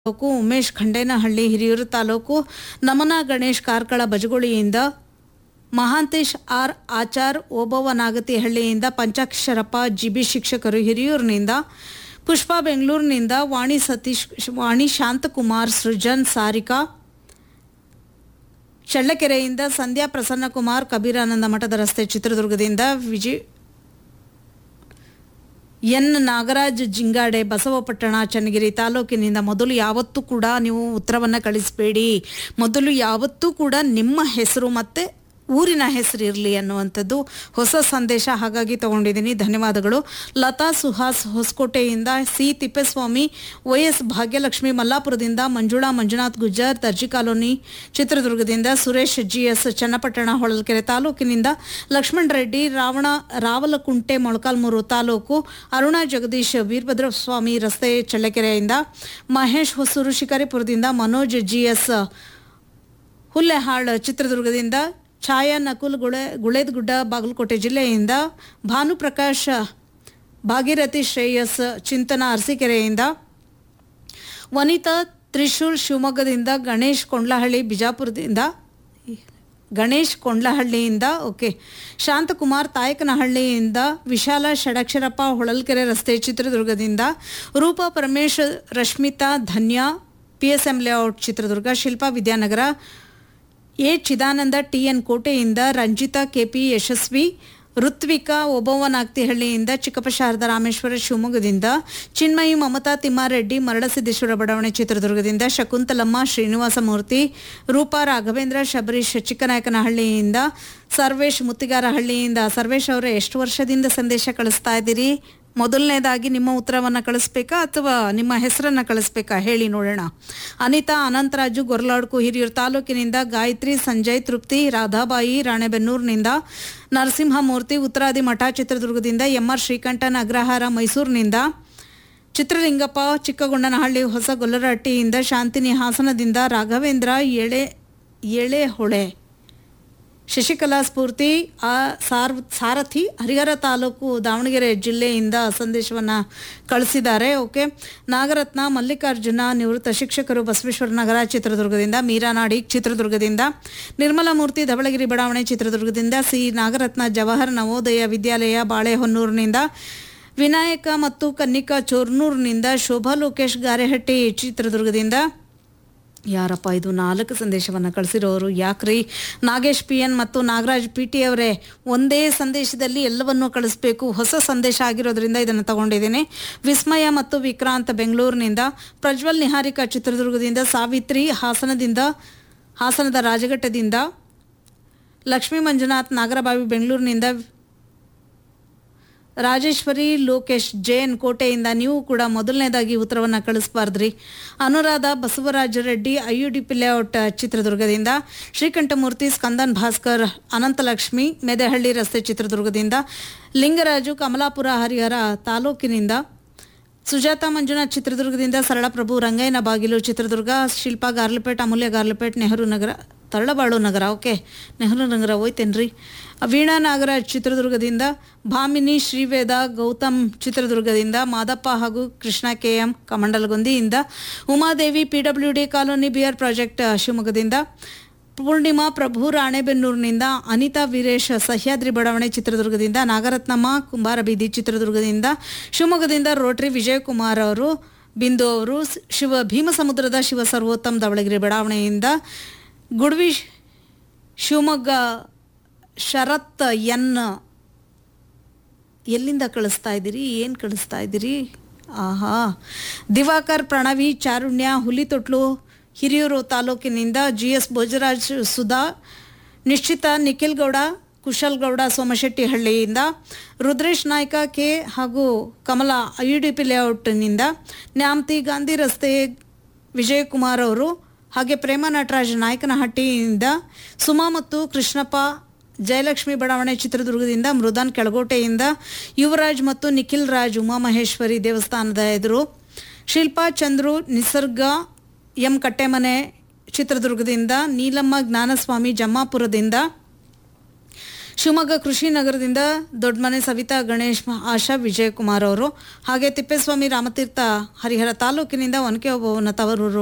ತಾಲೂಕು ಉಮೇಶ್ ಖಂಡೇನಹಳ್ಳಿ ಹಿರಿಯೂರು ತಾಲೂಕು ನಮನ ಗಣೇಶ್ ಕಾರ್ಕಳ ಬಜಗುಳಿಯಿಂದ ಮಹಾಂತೇಶ್ ಆರ್ ಆಚಾರ್ ಓಬವ್ವನಾಗತಿಹಳ್ಳಿಯಿಂದ ಪಂಚಾಕ್ಷರಪ್ಪ ಜಿಬಿ ಶಿಕ್ಷಕರು ಹಿರಿಯೂರಿನಿಂದ ಪುಷ್ಪಾ ಬೆಂಗಳೂರಿನಿಂದ ವಾಣಿ ಸತೀಶ್ ವಾಣಿ ಶಾಂತಕುಮಾರ್ ಸೃಜನ್ ಸಾರಿಕಾ ಚಳ್ಳಕೆರೆಯಿಂದ ಸಂಧ್ಯಾ ಪ್ರಸನ್ನಕುಮಾರ್ ಕಬೀರಾನಂದ ಮಠದ ರಸ್ತೆ ಚಿತ್ರದುರ್ಗದಿಂದ ವಿಜಯ್ ಎನ್ ನಾಗರಾಜ್ ಜಿಂಗಾಡೆ ಬಸವಪಟ್ಟಣ ಚನ್ನಗಿರಿ ತಾಲೂಕಿನಿಂದ ಮೊದಲು ಯಾವತ್ತೂ ಕೂಡ ನೀವು ಉತ್ತರವನ್ನು ಕಳಿಸಬೇಡಿ ಮೊದಲು ಯಾವತ್ತೂ ಕೂಡ ನಿಮ್ಮ ಹೆಸರು ಮತ್ತು ಊರಿನ ಹೆಸರು ಇರಲಿ ಅನ್ನುವಂಥದ್ದು ಹೊಸ ಸಂದೇಶ ಹಾಗಾಗಿ ತಗೊಂಡಿದ್ದೀನಿ ಧನ್ಯವಾದಗಳು ಲತಾ ಸುಹಾಸ್ ಹೊಸಕೋಟೆಯಿಂದ C Thippeswamy Y S Bhagyalakshmi ಮಲ್ಲಾಪುರದಿಂದ ಮಂಜುಳಾ ಮಂಜುನಾಥ್ ಗುಜ್ಜರ್ ದರ್ಜಿ ಕಾಲೋನಿ ಚಿತ್ರದುರ್ಗದಿಂದ ಸುರೇಶ್ ಜಿ ಎಸ್ ಚನ್ನಪಟ್ಟಣ ಹೊಳಲ್ಕೆರೆ ತಾಲೂಕಿನಿಂದ ಲಕ್ಷ್ಮಣ್ ರೆಡ್ಡಿ ರಾವಣ ರಾವಲಕುಂಟೆ ಮೊಳಕಾಲ್ಮೂರು ತಾಲೂಕು ಅರುಣಾ ಜಗದೀಶ್ ವೀರಭದ್ರ ಸ್ವಾಮಿ ರಸ್ತೆ ಚಳ್ಳಕೆರೆಯಿಂದ ಮಹೇಶ್ ಹೊಸೂರು ಶಿಕಾರಿಪುರದಿಂದ ಮನೋಜ್ ಜಿ ಎಸ್ ಹುಲ್ಲೆಹಾಳ್ ಚಿತ್ರದುರ್ಗದಿಂದ ಛಾಯಾ ನಕುಲ್ ಗುಳೆ ಗುಳೇದಗುಡ್ಡ ಬಾಗಲಕೋಟೆ ಜಿಲ್ಲೆಯಿಂದ ಭಾನುಪ್ರಕಾಶ್ ಭಾಗೀರಥಿ ಶ್ರೇಯಸ್ ಚಿಂತನ ಅರಸೀಕೆರೆಯಿಂದ ವನಿತಾ ತ್ರಿಶೂಲ್ ಶಿವಮೊಗ್ಗದಿಂದ ಗಣೇಶ್ ಕೊಂಡ್ಲಹಳ್ಳಿ ಬಿಜಾಪುರದಿಂದ ಗಣೇಶ್ ಕೊಂಡ್ಲಹಳ್ಳಿಯಿಂದ ಓಕೆ ಶಾಂತಕುಮಾರ್ ತಾಯಕನಹಳ್ಳಿಯಿಂದ ವಿಶಾಲ ಷಡಕ್ಷರಪ್ಪ ಹೊಳಲ್ಕೆರೆ ರಸ್ತೆ ಚಿತ್ರದುರ್ಗದಿಂದ Roopa Paramesh Rashmitha Dhanya P S M layout Chitradurga Shilpa Vidyanagara A Chidananda T N ಕೋಟೆಯಿಂದ ರಂಜಿತಾ ಕೆಪಿ ಯಶಸ್ವಿ ಋತ್ವಿಕಾ ಒಬ್ಬವ್ವನಾಗ್ತಿಹಳ್ಳಿಯಿಂದ ಚಿಕ್ಕಪ್ಪ ಶಾರದಾ ರಾಮೇಶ್ವರ ಶಿವಮೊಗ್ಗದಿಂದ ಚಿನ್ಮಯಿ ಮಮತಾ ತಿಮ್ಮಾರೆಡ್ಡಿ ಮರಳಸಿದ್ದೇಶ್ವರ ಬಡಾವಣೆ ಚಿತ್ರದುರ್ಗದಿಂದ ಶಕುಂತಲಮ್ಮ ಶ್ರೀನಿವಾಸ ಮೂರ್ತಿ ರೂಪಾ ರಾಘವೇಂದ್ರ ಶಬರೀಶ್ ಚಿಕ್ಕನಾಯಕನಹಳ್ಳಿಯಿಂದ ಸರ್ವೇಶ್ ಮುತ್ತಿಗಾರಹಳ್ಳಿಯಿಂದ ಸರ್ವೇಶ್ ಅವರ ಎಷ್ಟು ವರ್ಷದಿಂದ ಸಂದೇಶ ಕಳಿಸ್ತಾ ಇದ್ದೀರಿ ಮೊದಲನೇದಾಗಿ ನಿಮ್ಮ ಉತ್ತರವನ್ನು ಕಳಿಸ್ಬೇಕಾ ಅಥವಾ ನಿಮ್ಮ ಹೆಸರನ್ನು ಕಳಿಸ್ಬೇಕಾ ಹೇಳಿ ನೋಡೋಣ ಅನಿತಾ ಅನಂತರಾಜು ಗೊರ್ಲಾಡ್ಕು ಹಿರಿಯೂರು ತಾಲೂಕಿನಿಂದ ಗಾಯತ್ರಿ ಸಂಜಯ್ ತೃಪ್ತಿ ರಾಧಾಬಾಯಿ ರಾಣೆಬೆನ್ನೂರಿನಿಂದ ನರಸಿಂಹಮೂರ್ತಿ ಉತ್ತರಾದಿ ಮಠ ಚಿತ್ರದುರ್ಗದಿಂದ ಎಂಆರ್ ಶ್ರೀಕಂಠನ್ ಅಗ್ರಹಾರ ಮೈಸೂರಿನಿಂದ ಚಿತ್ರಲಿಂಗಪ್ಪ ಚಿಕ್ಕಗೊಂಡನಹಳ್ಳಿ ಹೊಸ ಗೊಲ್ಲರಹಟ್ಟಿಯಿಂದ ಶಾಂತಿನಿ ಹಾಸನದಿಂದ ರಾಘವೇಂದ್ರ ಎಳೆ ಎಳೆಹೊಳೆ ಶಶಿಕಲಾ ಸ್ಫೂರ್ತಿ ಆ ಸಾರ್ ಸಾರಥಿ ಹರಿಹರ ತಾಲೂಕು ದಾವಣಗೆರೆ ಜಿಲ್ಲೆಯಿಂದ ಸಂದೇಶವನ್ನು ಕಳಿಸಿದ್ದಾರೆ ಓಕೆ ನಾಗರತ್ನ ಮಲ್ಲಿಕಾರ್ಜುನ ನಿವೃತ್ತ ಶಿಕ್ಷಕರು ಬಸವೇಶ್ವರ ನಗರ ಚಿತ್ರದುರ್ಗದಿಂದ ಮೀರಾ ನಾಡಿಗ್ ಚಿತ್ರದುರ್ಗದಿಂದ ನಿರ್ಮಲಾ ಮೂರ್ತಿ ಧವಳಗಿರಿ ಬಡಾವಣೆ ಚಿತ್ರದುರ್ಗದಿಂದ ಸಿ ನಾಗರತ್ನ ಜವಾಹರ್ ನವೋದಯ ವಿದ್ಯಾಲಯ ಬಾಳೆಹೊನ್ನೂರಿನಿಂದ ವಿನಾಯಕ ಮತ್ತು ಕನ್ನಿಕಾ ಚೋರ್ನೂರಿನಿಂದ ಶೋಭಾ ಲೋಕೇಶ್ ಗಾರೆಹಟ್ಟಿ ಚಿತ್ರದುರ್ಗದಿಂದ ಯಾರಪ್ಪ ಇದು ನಾಲ್ಕು ಸಂದೇಶವನ್ನು ಕಳಿಸಿರೋರು ಯಾಕ್ರಿ ನಾಗೇಶ್ ಪಿ ಎನ್ ಮತ್ತು ನಾಗರಾಜ್ ಪಿ ಟಿ ಅವರೇ ಒಂದೇ ಸಂದೇಶದಲ್ಲಿ ಎಲ್ಲವನ್ನೂ ಕಳಿಸ್ಬೇಕು ಹೊಸ ಸಂದೇಶ ಆಗಿರೋದ್ರಿಂದ ಇದನ್ನು ತಗೊಂಡಿದ್ದೀನಿ ವಿಸ್ಮಯ ಮತ್ತು ವಿಕ್ರಾಂತ್ ಬೆಂಗಳೂರಿನಿಂದ ಪ್ರಜ್ವಲ್ ನಿಹಾರಿಕಾ ಚಿತ್ರದುರ್ಗದಿಂದ ಸಾವಿತ್ರಿ ಹಾಸನದಿಂದ ಹಾಸನದ ರಾಜಘಟ್ಟದಿಂದ ಲಕ್ಷ್ಮೀ ಮಂಜುನಾಥ್ ನಾಗರಬಾವಿ ಬೆಂಗಳೂರಿನಿಂದ ರಾಜೇಶ್ವರಿ ಲೋಕೇಶ್ ಜೈನ್ ಕೋಟೆಯಿಂದ ನೀವು ಕೂಡ ಮೊದಲನೇದಾಗಿ ಉತ್ತರವನ್ನು ಕಳಿಸ್ಬಾರ್ದ್ರಿ Anuradha Basavaraja Reddy I U D P layout ಚಿತ್ರದುರ್ಗದಿಂದ ಶ್ರೀಕಂಠಮೂರ್ತಿ ಸ್ಕಂದನ್ ಭಾಸ್ಕರ್ ಅನಂತಲಕ್ಷ್ಮಿ ಮೆದೆಹಳ್ಳಿ ರಸ್ತೆ ಚಿತ್ರದುರ್ಗದಿಂದ ಲಿಂಗರಾಜು ಕಮಲಾಪುರ ಹರಿಹರ ತಾಲೂಕಿನಿಂದ ಸುಜಾತ ಮಂಜುನಾಥ್ ಚಿತ್ರದುರ್ಗದಿಂದ ಸರಳಪ್ರಭು ರಂಗಯ್ಯನ ಬಾಗಿಲು ಚಿತ್ರದುರ್ಗ ಶಿಲ್ಪಾ ಗಾರ್ಲಪೇಟ್ ಅಮೂಲ್ಯ ಗಾರ್ಲಪೇಟ್ ನೆಹರು ನಗರ ತರಳಬಾಳು ನಗರ ಓಕೆ ನೆಹರು ನಗರ ಹೋಯ್ತೇನ್ರಿ ವೀಣಾ ನಾಗರಾಜ್ ಚಿತ್ರದುರ್ಗದಿಂದ ಭಾಮಿನಿ ಶ್ರೀವೇದ ಗೌತಮ್ ಚಿತ್ರದುರ್ಗದಿಂದ ಮಾದಪ್ಪ ಹಾಗೂ ಕೃಷ್ಣ ಕೆ ಎಂ ಕಮಂಡಲಗುಂದಿಯಿಂದ Umadevi P W D colony B R project ಶಿವಮೊಗ್ಗದಿಂದ ಪೂರ್ಣಿಮಾ ಪ್ರಭು ರಾಣೆಬೆನ್ನೂರಿನಿಂದ ಅನಿತಾ ವೀರೇಶ್ ಸಹ್ಯಾದ್ರಿ ಬಡಾವಣೆ ಚಿತ್ರದುರ್ಗದಿಂದ ನಾಗರತ್ನಮ್ಮ ಕುಂಬಾರ ಬೀದಿ ಚಿತ್ರದುರ್ಗದಿಂದ ಶಿವಮೊಗ್ಗದಿಂದ ರೋಟರಿ ವಿಜಯಕುಮಾರ್ ಅವರು ಬಿಂದು ಅವರು ಶಿವ ಭೀಮಸಮುದ್ರದ ಶಿವ ಸರ್ವೋತ್ತಮ್ ದಾವಣಗೆರೆ ಬಡಾವಣೆಯಿಂದ ಗುಡ್ವಿ ಶಿವಮೊಗ್ಗ ಶರತ್ ಎನ್ ಎಲ್ಲಿಂದ ಕಳಿಸ್ತಾ ಇದ್ದೀರಿ ಏನು ಕಳಿಸ್ತಾ ಇದ್ದೀರಿ ಆಹಾ ದಿವಾಕರ್ ಪ್ರಣವಿ ಚಾರುಣ್ಯ ಹುಲಿತೊಟ್ಲು ಹಿರಿಯೂರು ತಾಲೂಕಿನಿಂದ ಜಿ ಎಸ್ ಭೋಜರಾಜ್ ಸುಧಾ ನಿಶ್ಚಿತ ನಿಖಿಲ್ ಗೌಡ ಕುಶಲ್ ಗೌಡ ಸೋಮಶೆಟ್ಟಿ ಹಳ್ಳಿಯಿಂದ ರುದ್ರೇಶ್ ನಾಯ್ಕ ಕೆ ಹಾಗೂ Kamala I U D P ಲೇಔಟ್ನಿಂದ ನ್ಯಾಮತಿ ಗಾಂಧಿ ರಸ್ತೆ ವಿಜಯಕುಮಾರ್ ಅವರು ಹಾಗೆ ಪ್ರೇಮ ನಟರಾಜ್ ನಾಯಕನಹಟ್ಟಿಯಿಂದ ಸುಮಾ ಮತ್ತು ಕೃಷ್ಣಪ್ಪ ಜಯಲಕ್ಷ್ಮಿ ಬಡಾವಣೆ ಚಿತ್ರದುರ್ಗದಿಂದ ಮೃದಾನ್ ಕೆಳಗೋಟೆಯಿಂದ ಯುವರಾಜ್ ಮತ್ತು ನಿಖಿಲ್ ರಾಜ್ ಉಮಾಮಹೇಶ್ವರಿ ದೇವಸ್ಥಾನದ ಎದುರು ಶಿಲ್ಪಾ ಚಂದ್ರು ನಿಸರ್ಗ ಎಂ ಕಟ್ಟೆಮನೆ ಚಿತ್ರದುರ್ಗದಿಂದ ನೀಲಮ್ಮ ಜ್ಞಾನಸ್ವಾಮಿ ಜಮ್ಮಾಪುರದಿಂದ ಶಿವಮೊಗ್ಗ ಕೃಷಿ ನಗರದಿಂದ ದೊಡ್ಡಮನೆ ಸವಿತಾ ಗಣೇಶ್ ಆಶಾ ವಿಜಯಕುಮಾರ್ ಅವರು ಹಾಗೆ ತಿಪ್ಪೇಸ್ವಾಮಿ ರಾಮತೀರ್ಥ ಹರಿಹರ ತಾಲೂಕಿನಿಂದ ಒನಕೆ ಓಬವ್ವನ ತವರೂರು